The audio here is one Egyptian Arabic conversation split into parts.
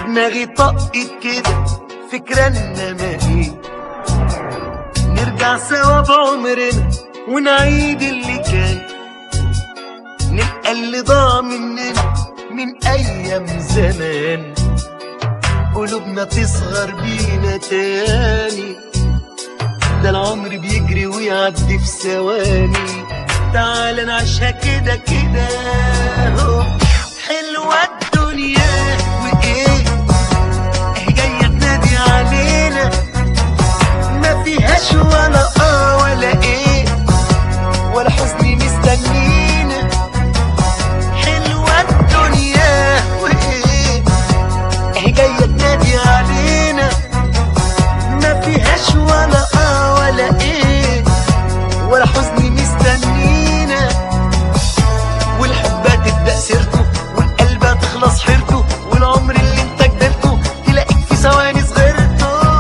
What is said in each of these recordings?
دماغي طقت كده فكرة انما ايه نرجع سوا بعمرنا ونعيد اللي كان نلقى اللي ضاع مننا من ايام زمان قلوبنا تصغر بينا تاني ده العمر بيجري ويعدي في ثواني تعال نعيشها كده كده هو حلوة الدنيا وايه اهي جاية تنادي علينا ما فيهاش ولا اه ولا ايه ولا حزن مستنينا حلوة الدنيا وايه اهي جاية تنادي علينا ما فيهاش ولا اه ولا ايه ولا حزن مستنينا والحب تبدأ سيرته والقلب تخلص حيرته والعمر اللي انت كبرته تلاقيك في ثواني صغرته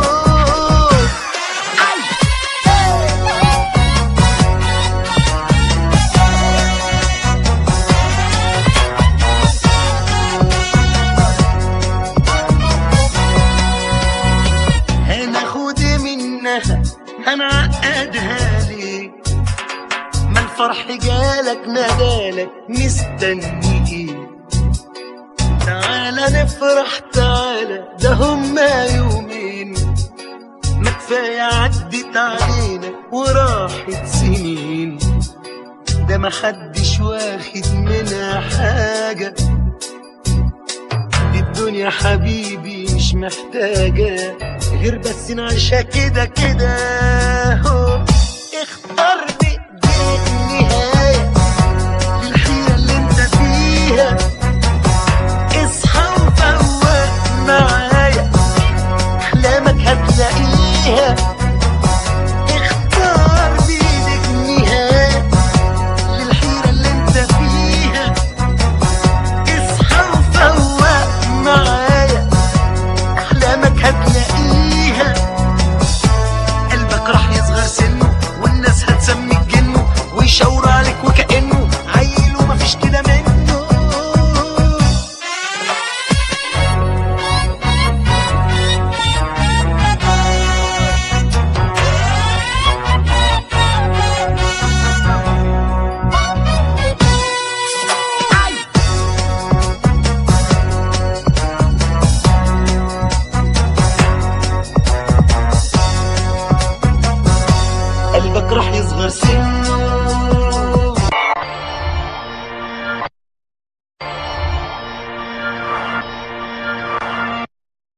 هناخد منها هنعقدها ليه ما الفرح جالك نادالك مستني ايه تعالى نفرح تعالى ده هما يومين ما كفاية عدت علينا وراحت سنين ده محدش واخد منها حاجة دي الدنيا حبيبي مش محتاجة غير بس نعيشها كده كده هو